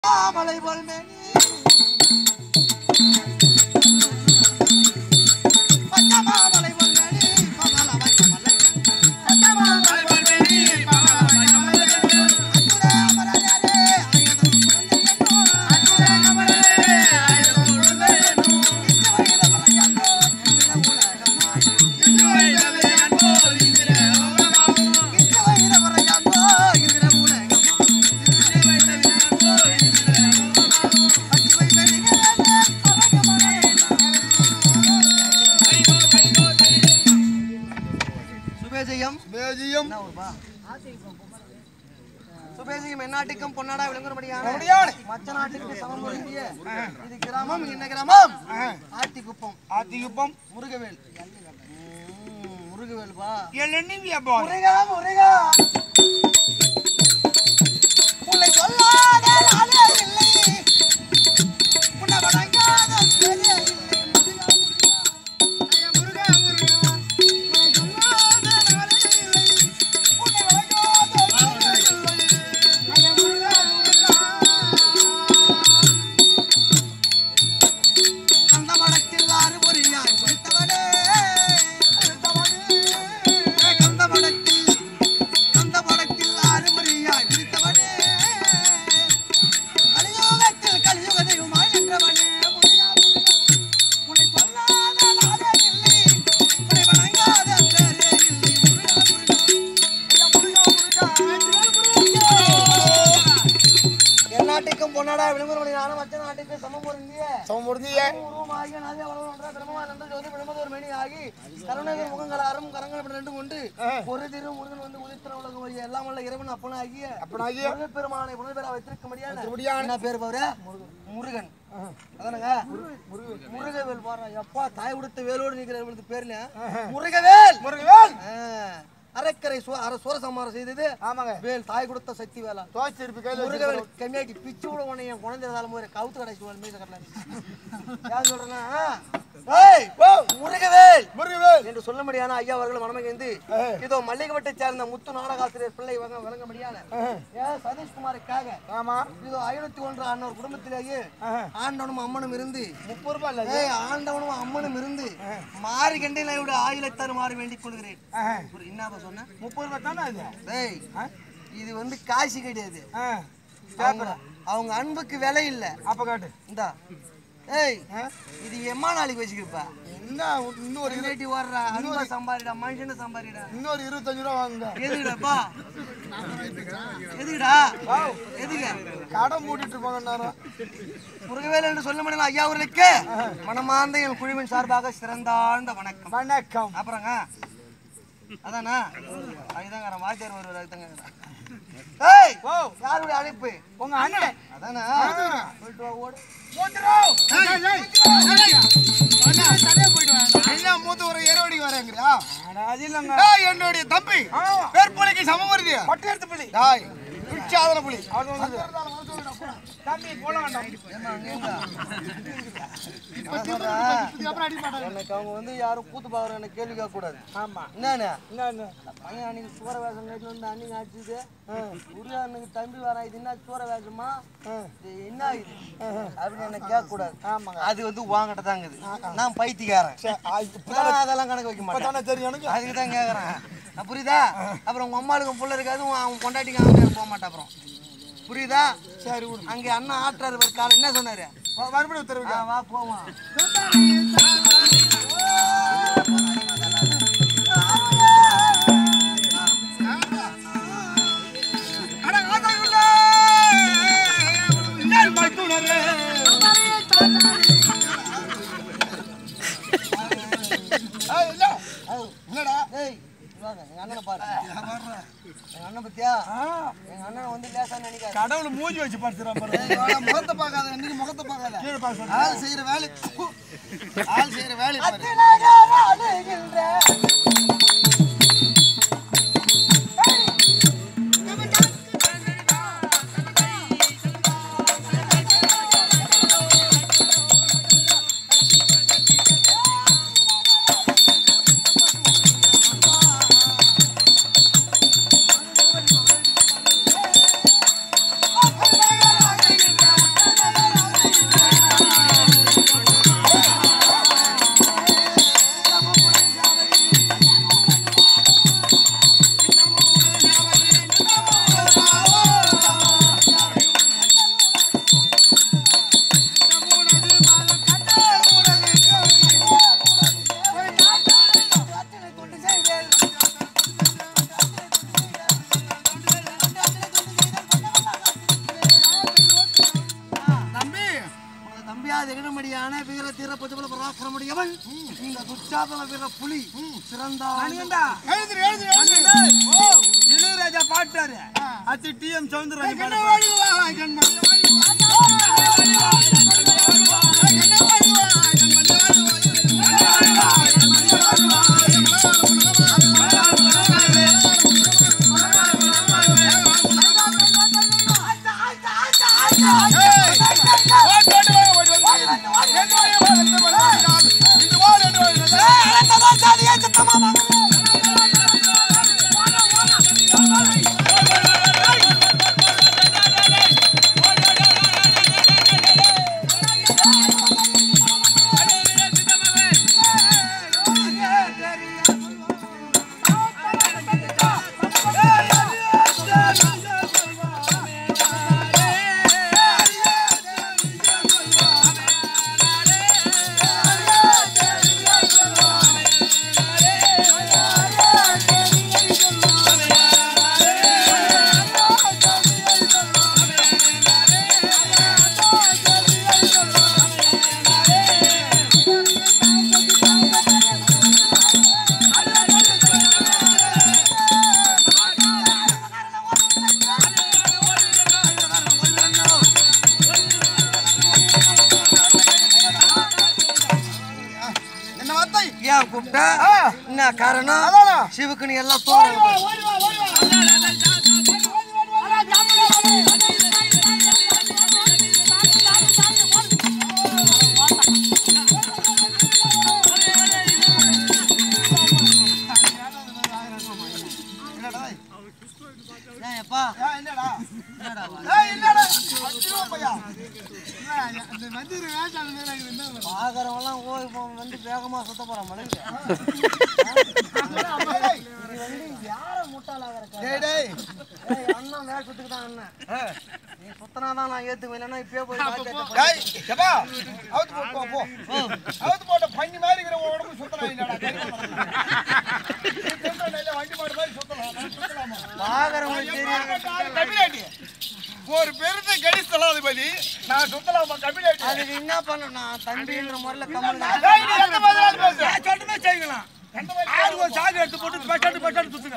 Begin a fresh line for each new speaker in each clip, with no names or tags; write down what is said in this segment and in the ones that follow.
மலை போல் மேனி பச்சமாமலை போல் மேனி பவள வைக்கமலை பச்சமாமலை போல் மேனி பவள வைக்கமலை அத்துரே அமரரே ஆயதம் குழந்தையோ அத்துரே அமரரே ஆயதம் குழந்தையோ இந்த வயது மலையோ இந்த உலகமாய் இந்த வயது மலையோ இந்த உலகமாய் இந்த வயது மலையோ இந்த உலகமாய் சுபேஜயம்
மேஜியம்
என்ன ஊர்பா? சுபேஜயம் எந்நாட்டுக்கும் பொன்னாடா விளங்கும்படியான
அப்படியானே.
மச்ச நாட்டுக்கு சமம் பொருந்திய இது கிராமம் என்ன கிராமம் ஆத்திக்குப்பம்
ஆத்தியுப்பம்
முருகவேல் ம், முருகவேல்பா
எள்ளெண்ணி வியாபாரம்
முருகா முருகா உன்னை சொல்லாத நாளே இல்லை உன்னை வணங்காத பேரே இல்லை முருகா முருகா ஐயா முருகா முருகா உன்னை சொல்லாத நாளே இல்லை உன்னை வணங்காத பேரே இல்லை ஐயா முருகா முருகா கந்த மடத்தில் ஆறு பொறியாய் கொடுத்தவனே கந்த மடத்தில் கந்த மடத்தில் ஆறு பொறியாய் பிடித்தவனே கலியுகத்தில் கலியுக தெய்வமாய் நின்றவனே முருகா முருகா உன்னை சொல்லாத நாளே இல்லை உன்னை வணங்காத பேரே இல்லை முருகா முருகா ஐயா முருகா முருகா எந்நாட்டுக்கும் பொன்னாடா விளம்பரம் நானும் மற்ற நாட்டுக்கு சமம் பொருந்திய
சமம் முடிஞ்சிய
உருவமாகிய நாதே வளவன் ஒன்றா பிரம்மமா நின்ற ஜோதி விளம்பதோர் மேனி ஆகி கருணகர் முகங்கள் அறம் கரங்கள் இப்படி ரெண்டும் கொண்டு ஒரு திரு முருகன் வந்து உதித்திர உலகம் வழிய எல்லாம் வல்ல இறைவன் அப்பனாகிய
அப்பனாகிய
முருகப் பெருமானை புனர்பெற வைத்திருக்க முடியாது
வைத்திருக்க
என்ன பேர் பவர முருகன் அதானங்க முருகவேல் பாரு எப்பா தாய் கொடுத்த வேலோடு நிக்கிற பேர்ல முருகவேல்
முருகவேல்
ஆ, அரைக்கரை சு- அரை சூர சம்மாரம் செய்தது
ஆமாங்க
வேல் தாய் கொடுத்த சக்தி வேலா
தோச்சு இருப்பு கையில
முருகவேல் கம்மியாக்கி பிச்சு விட உடனே என் குழந்தை தலைமுறை கவுத்து கடைசி மீச கட்டலாம் ஏன் சொல்றேன்னா ஏய், முருகவேல்
முருகவேல்
என்று சொல்ல முடியாத ஐயா அவர்கள் மனமகிழ்ந்து இதோ மல்லிகவட்டை சேர்ந்த முத்து நாடகாசிரியர் பிள்ளை வங்க வழங்க முடியாத ஏன் சதீஷ்குமாருக்காக
ஆமா
இதோ ஐநூத்தி ஒன்று அன்னோர் குடும்பத்திலேயே
ஆஹா.
ஆண்டவனும் அம்மனும் இருந்து
முப்பது ரூபாய் இல்ல
ஏய் ஆண்டவனும் அம்மனும் இருந்து மாறி கண்டிலை விட ஆயிலை தருமாறு வேண்டிக் கொள்கிறேன்
ஆஹா.
ஒரு என்னப்பா சொன்ன
முப்பது ரூபாய் தானே அது
டேய் இது வந்து காசு கிடையாது
ஆ.
அவங்க அவங்க அன்புக்கு விலை இல்ல
அப்ப காட்டு
இந்தா ஏய் இது எம்மா நாளைக்கு வச்சுக்கப்பா
என்ன இன்னொரு இரு-
ரேட்டி ஓடுறா அன்பா சம்பாரிடா மனுஷனை சம்பாரிடா
இன்னொரு இருபத்தஞ்சு ரூபா வாங்குங்க
எதுக்குடாப்பா எதுக்குடா எதுக்கு
கடை மூடிட்டு இருப்பாங்க நேரம்
முருகவேல் என்று சொல்ல முடியல ஐயா அவர்களுக்கு மனமார்ந்த என் குழுவின் சார்பாக சிறந்தாழ்ந்த வணக்கம்
வணக்கம்
அப்புறங்க அதானா அதுதாங்க வாத்தியார் வருவார் அதுதாங்க ஏய்
ஓ
யாருடைய அழைப்பு
உங்க அண்ணன்
அதானா போயிட்டு வா ஓடு
என்ன மூத்த ஒரு இரவடி வரேங்கிறியா அது இல்லங்க
ஏய், என்னுடைய தம்பி வேற்புலைக்கு சமமருதி
பட்டு எடுத்து புலி
டாய் பிச்சாதன புலி
அது வந்து தம்பி போல வேண்டாம்
எனக்கு அவங்க வந்து யாரும் கூத்து பாக்குற எனக்கு கேள்வி கேட்க கூடாது
ஆமா
என்னண்ணே
என்ன
பையன் அன்னைக்கு சூற வேஷம் கட்டிட்டு வந்து அன்னைக்கு அடிச்சுது உருளா அன்னைக்கு தம்பி வர இது என்ன சூற வேஷமா இது என்ன இது அப்படின்னு என்ன கேட்க கூடாது
ஆமாங்க
அது வந்து வாங்கிட்ட தாங்குது நான் பைத்தியக்காரன் நான் அதெல்லாம் கணக்கு வைக்க மாட்டேன்
தானே தெரியும் எனக்கு
அதுக்கு தான் கேட்குறேன் புரியுதா அப்புறம் உங்க அம்மாளுக்கு புள்ள இருக்காது உன் அவன் பொண்டாட்டிக்கு அவன் போக மாட்டான் அப்புறம் புரியுதா
சரி விடு
அங்கே அண்ணன் ஆட்டுறாரு ஒரு காலம் என்ன சொன்னாரு
வ- மறுபடியும் உத்தரவு
ஆ, வா போவோம்
என்னடா
டேய் வாங்க எங்க அண்ணனை பாரு எங்க அண்ணன் பத்தியா எங்க அண்ணனை வந்து லேசா நினைக்காது
கடவுள் மூஞ்சி வச்சு படுத்துறான் பாரு
ஏய், வாடா, முகத்தை பார்க்காத இன்னைக்கு முகத்தை பார்க்காத
கீழே பாரு சொல்லு.
ஆள் செய்யற வேலை ஆள் செய்யற வேலை பாரு
ஆ
திகழமடியான வீர தீர பதுபல பராக்கிரமடியவன் இந்த துச்சாதன வீர புலி சிறந்த
மணிகண்டா
எழுதுரு எழுதுரு எழுதுரு ஓ
இளையராஜா பாட்டாரு அது டிஎம் சவுந்தரராஜன்
என்ன
பாடு
வாழ்வா கண்மணி வாழ்வா என்ன வார்த்தை
ஏன் கூப்பிட்டா
ஆ.
என்ன காரணம்
அதானா?
சிவுக்கு நீ எல்லாம் தோற
ஓடி வா ஓடி வா என்னடா
ஏன் எப்பா
ஏய், என்னடா
என்னடா வா?
ஏய், இல்லடா அஞ்சு ரூபா பையா என்ன, அந்த மந்திரி வேஷம் அந்த மாதிரி இருக்குது, என்ன
பாக்குறவங்கலாம் ஓய் போ வந்து வேகமா சுத்த போறான் மலையில
டேய்,
நீ வந்து யார முட்டாளாகிற
டேய், டேய்.
ஏய் அண்ணன் வேஷத்துக்கு தான் அண்ணன்
ஆ.
நீ சுத்தனாதான் நான் ஏத்துக்குவேன் இல்லைன்னா இப்பயே போய் பாக்கெட்ட
டேய், எப்பா, அவுத்து போட்டு போ, போ. அவுத்து போட்ட பன்னி மாதிரி இருக்கிற உன் உடம்பு சுத்தலாம் இல்லடா, கறிமா நடக்குது. நீ சொல்ற நெல்லை வண்டி மாடு மாதிரி சுத்தலாம், நான் சுத்தலாமா?
பாக்குறவங்களுக்கு தெரியும்
நான் கபிலாட்டி. ஒரு பெருத்த கடி ஸ்தலாதிபதி நான் சுத்தலாமா கபிலாட்டி
அதுக்கு என்ன பண்ண நான் தம்பின்ற முறையில கம்மன்
டேய், நீ எந்த மாதிரியாவது பேசு.
நான் சொல்லுமே செய்யலாம்
எந்த மாதிரி
ஆளுக்கு ஒரு சாவி எடுத்து போட்டு பட்டாட்டு பட்டாட்டு சுத்துங்க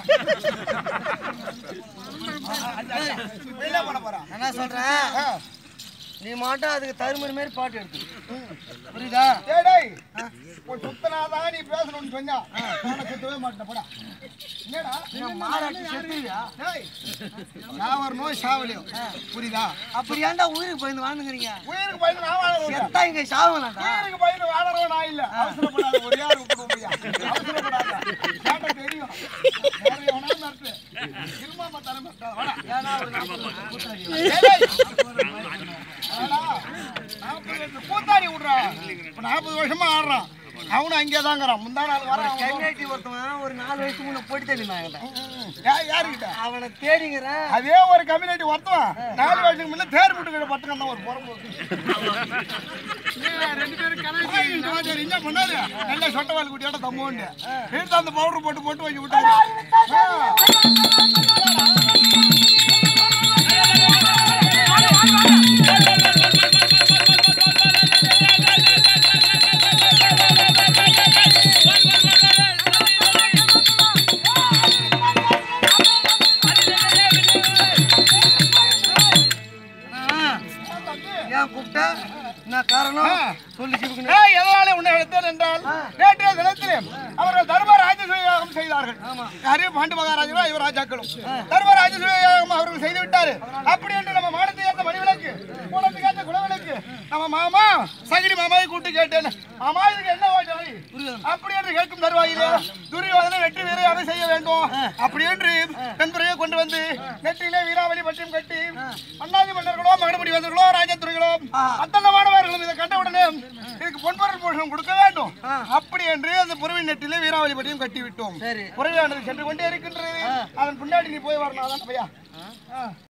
என்ன பண்ண போறா
என்ன சொல்றேன்
ஆ.
நீ மாட்டும் அதுக்கு தருமறி மாதிரி பாட்டு எடுத்து புரியுதா
டேய், டேய். உன் சுத்தனாதான் நீ பேசணும்னு சொன்னா நான் சுத்தவே மாட்டேன் போடா என்னடா
மாறாட்டி செத்துவியா
டேய், நான் வரணும் சாவலியும் புரியுதா
அப்படி ஏன்டா உயிருக்கு பயந்து வாழ்ந்துக்கிறீங்க
உயிருக்கு பயந்து நான் வாழ
செத்தா இங்க சாவலாம்டா
உயிருக்கு பயந்து வாழறவன் நான் இல்ல அவசரப்படாத ஒரே ஆள் விட்டுடும் ஐயா அவசரப்படாத கேட்ட தெரியும் வேற எவனாவது நடத்து திரும்ப தலை மாட்டாத வாடா
ஏன்னா ஒரு நாற்பது கூத்தாடி வா.
டேய், டேய். வாடா. நாற்பது வருஷம் கூத்தாடி விடுறான் இப்ப நாற்பது வருஷமா ஆடுறான் அவனும் அங்கே தாங்கிறான் முந்தா நாள் வரான்
கம்யூனிட்டி ஒருத்தவன் ஒரு நாலு வயசுக்கு முன்ன போட்டு தெரியுமா
யாருக்கிட்ட
அவனை தேடிங்கிறேன்
அதே ஒரு கம்யூனிட்டி ஒருத்தவன் நாலு வருஷத்துக்கு முன்ன தேர் முட்டுக்கிற பட்டுக்கு தான் ஒரு புறம்போக்கு என்ன பண்ணாரு நல்ல சொட்டவால் குட்டியோட தம்மோண்டு வீட்டுல அந்த பவுடர் போட்டு போட்டு வச்சு விட்டாரு ஆ.
ஏன் கூப்பிட்டா என்ன காரணம் சொல்லி சிவக்கு
ஏய், எதனாலே உன்னை அழைத்தேன் என்றால் நேற்றைய தினத்திலே அவர்கள் தர்ம ராஜசூயாகம் செய்தார்கள் யாரு பாண்டு மகாராஜரும் இவர் ராஜாக்களும் தர்ம ராஜசூயாகம் அவர்கள் செய்து விட்டாரு அப்படி என்று நம்ம மாடத்தை ஏற்ற மணிவிளக்கு குளத்துக்கு ஏற்ற குலவிளக்கு நம்ம மாமா சகிடி மாமாவை கூப்பிட்டு கேட்டேன் மாமா இதுக்கு என்ன வாஜாய் அப்படி என்று கேட்கும் தருவாயிலே துரியோதனை வெற்றி வீரையாக செய்ய வேண்டும் அப்படி என்று தென்புறையை கொண்டு வந்து நெற்றியிலே வீராவளி பற்றியும் கட்டி அண்ணாதி மன்னர்களோ மகனபடி வந்தர்களோ ராஜத்துறைகளோ அத்தனை மாணவர்களும் இதை கண்டவுடனே இதுக்கு பொன்பொருள் பூஷணம் கொடுக்க வேண்டும் அப்படி என்று அந்த புறவின் நெட்டிலே வீராவளி பற்றியும் கட்டி விட்டோம்
சரி
புறவியானது சென்று கொண்டே இருக்கின்றது அதன் பின்னாடி நீ போய் வரணும் அதான் பையா